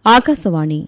ఆకాశవాణి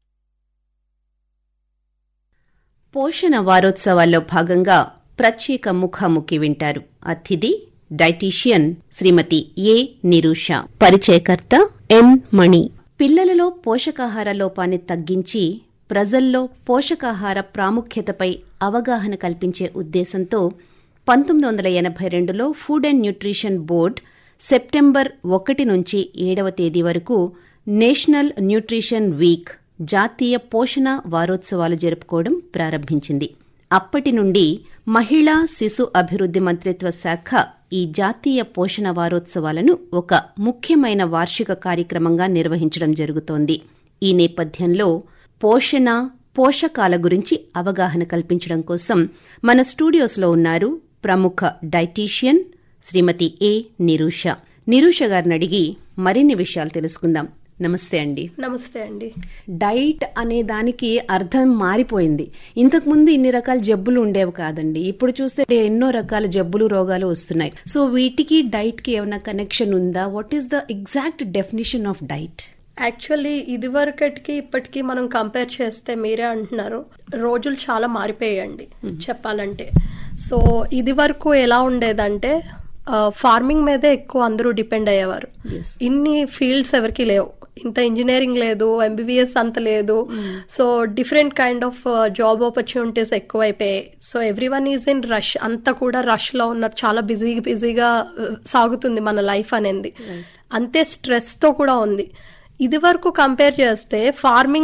పోషణ వారోత్సవాల్లో భాగంగా ప్రత్యేక ముఖాముఖి వింటారు అతిథి డైటీషియన్ శ్రీమతి ఏ నిరూష పరిచయకర్త ఎన్ మణి పిల్లలలో పోషకాహార లోపాన్ని తగ్గించి ప్రజల్లో పోషకాహార ప్రాముఖ్యతపై అవగాహన కల్పించే ఉద్దేశంతో పంతొమ్మిది వందల ఎనభై రెండులో food and nutrition board September ఒకటి నుంచి ఏడవ తేదీ వరకు నేషనల్ న్యూట్రిషన్ వీక్ జాతీయ పోషణ వారోత్సవాలు జరుపుకోవడం ప్రారంభించింది అప్పటి నుండి మహిళా శిశు అభివృద్ది మంత్రిత్వ శాఖ ఈ జాతీయ పోషణ వారోత్సవాలను ఒక ముఖ్యమైన వార్షిక కార్యక్రమంగా నిర్వహించడం జరుగుతోంది ఈ నేపథ్యంలో పోషణ పోషకాల గురించి అవగాహన కల్పించడం కోసం మన స్టూడియోస్లో ఉన్నారు ప్రముఖ డైటీషియన్ శ్రీమతి ఏ నిరూష నిరూష గారిని అడిగి మరిన్ని విషయాలు తెలుసుకుందాం నమస్తే అండి నమస్తే అండి డైట్ అనే దానికి అర్థం మారిపోయింది ఇంతకు ముందు ఇన్ని రకాల జబ్బులు ఉండేవి కాదండి ఇప్పుడు చూస్తే ఎన్నో రకాల జబ్బులు రోగాలు వస్తున్నాయి సో వీటికి డైట్ కి ఏమైనా కనెక్షన్ ఉందా what is the exact definition of diet actually ఇది వరకటికి ఇప్పటికి మనం కంపేర్ చేస్తే మీరే అంటున్నారు రోజులు చాలా మారిపోయాయండి చెప్పాలంటే సో ఇది వరకు ఎలా ఉండేదంటే ఫార్మింగ్ మీదే ఎక్కువ అందరూ డిపెండ్ అయ్యేవారు ఇన్ని ఫీల్డ్స్ ఎవరికి లేవు ఇంత ఇంజనీరింగ్ లేదు ఎంబీబీఎస్ అంత లేదు so different kind of job opportunities ఎక్కువైపోయాయి so every one is in rush అంతా కూడా రష్ లో ఉన్నారు చాలా బిజీ బిజీగా సాగుతుంది మన లైఫ్ అనేది అంతే స్ట్రెస్ తో కూడా ఉంది ఇది వరకు కంపేర్ చేస్తే ఫార్మింగ్